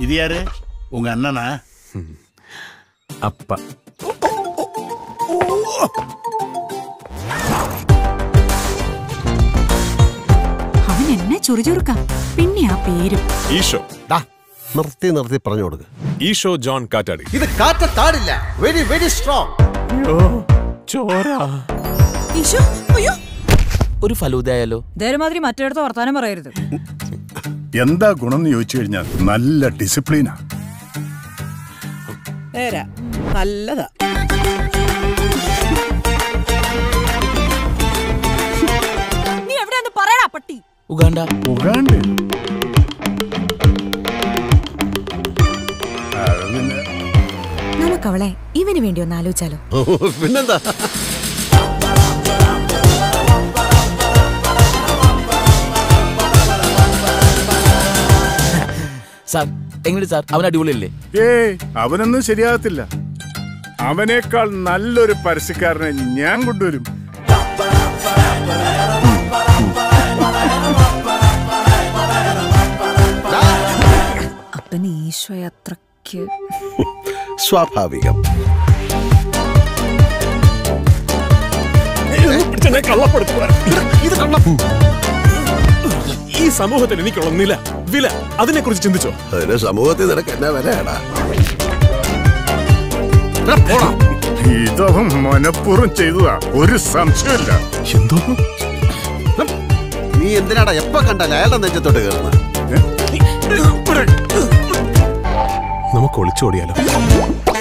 இது யாரு உங்க அண்ணனா அப்பா അവൻ എന്നെ ചുറുചുറുക്ക പിന്നെ ആ പേരും ഈശോ ഡാ നിർത്തി നിർത്തി പറഞ്ഞു കൊടുക്ക് ഈശോ ജോൺ കാറ്റാടി ഇത് കാറ്റത്താടില്ല വെരി വെരി സ്ട്രോങ് ചോര ഈശോ അയ്യോ ഒരു ഫലൂദയാലോ ഇതേമാതിരി മറ്റേടത്ത് വർത്താനം പറയരുത് എന്താ ഗുണം എന്ന് ചോദിച്ചു കഴിഞ്ഞാൽ നല്ല ഡിസിപ്ലിനാ നേരാ നല്ലതാ നീ എവിടെയാന്ന് പറയടാ പട്ടി ഉഗാണ്ട ഉഗാണ്ട് അത് പിന്നെ നമുക്കവളെ ഇവന് വേണ്ടി ഒന്ന് ആലോചിച്ചാലോ പിന്നെന്താ സാർ എങ്ങനെ സാർ അവൻ അടിപൊളിയല്ലേ ഏയ് അവനൊന്നും ശരിയാകത്തില്ല അവനേക്കാൾ നല്ലൊരു പരസ്യക്കാരനെ ഞാൻ കൊണ്ടുവരും അപ്പൻ ഈശോ അത്രക്ക് സ്വാഭാവികം ഈ സമൂഹത്തിൽ എനിക്കുള്ള നില വില അതിനെ കുറിച്ച് ചിന്തിച്ചോ അതിന് സമൂഹത്തിൽ നിനക്ക് എന്നാ വിലയാടാ ഇതവൻ മനഃപൂർവ്വം ചെയ്തതാ ഒരു സംശയമില്ല എന്തോ നീ എന്തിനാടാ എപ്പ കണ്ടാലും അയാളുടെ നെഞ്ചത്തോട്ട് കയറുന്നത് നമുക്ക് ഒളിച്ചോടിയാലോ